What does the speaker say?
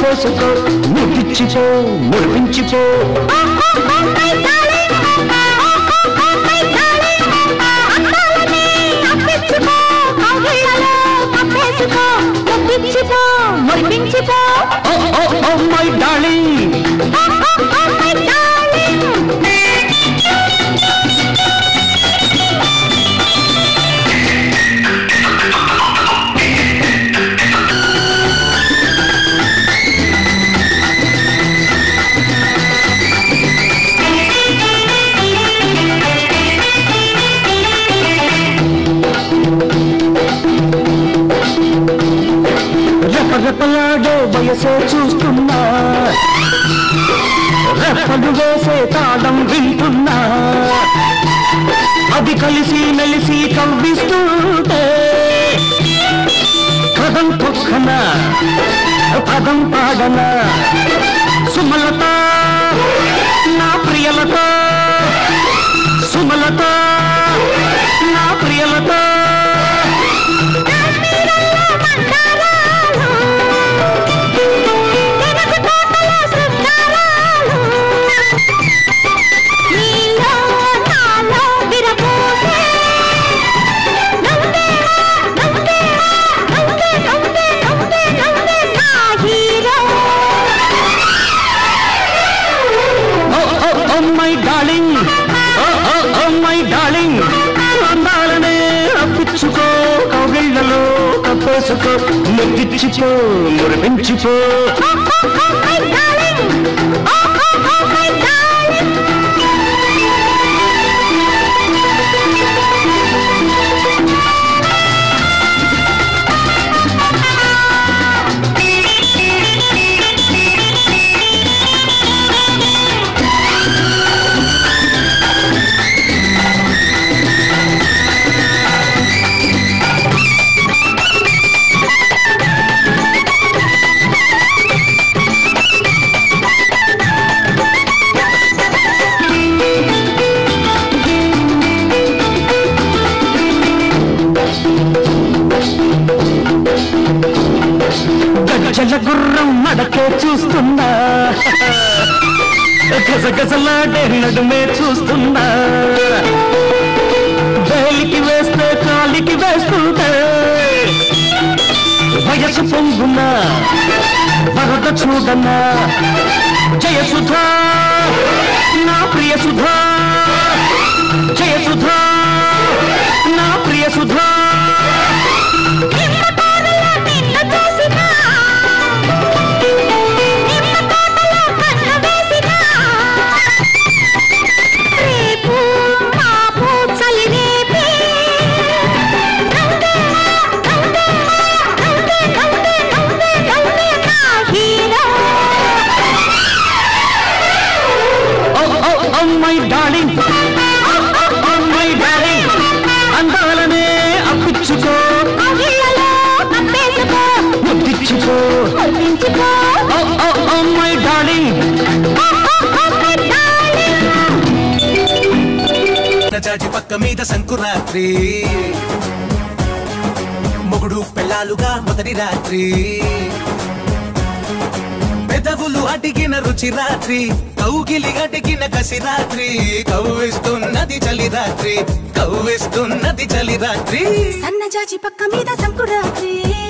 కప్పేసుకో ముగిచ్చిపో మురిపించిపో మురిపించిపో oh oh oh my darling రెపరెపలాడే వయసే చూస్తున్నా రెప్పలు వేసే తాళం వింటున్నా అది కలిసి మెలిసి కవ్విస్తుంటే కథం తొక్కన పదం పాడన సుమలత నా ప్రియలత సుమలత నా Priyalatha oh oh oh my darling oh oh oh my darling అందాలనే అప్పించుకో కౌగిళ్ళలో కప్పేసుకో ముద్దిచ్చిపో మురిపించిపో గజల గుర్రం నడకే చూస్తున్నా గజగజలాడే నడుమే చూస్తున్నా వేలికి వేస్తే కాలికి వేస్తుంటే వయసు పొంగున వరద చూడన్నా జయసుధా నా ప్రియ సుధా జయసుధా నా ప్రియ Sudha oh oh oh my darling oh my darling అందాలనే అప్పించుకో ముద్దిచ్చుకో oh oh oh my darling చాచి పక్క మీద సంకురాత్రి మొగుడు పెళ్ళాలుగా మొదటి రాత్రి పెదవులు అడిగిన రుచి రాత్రి కౌగిలి అడిగిన కసి రాత్రి కవ్విస్తున్నది చలి రాత్రి కవ్విస్తున్నది చలి రాత్రి సన్నజాజి పక్క మీద సంకురాత్రి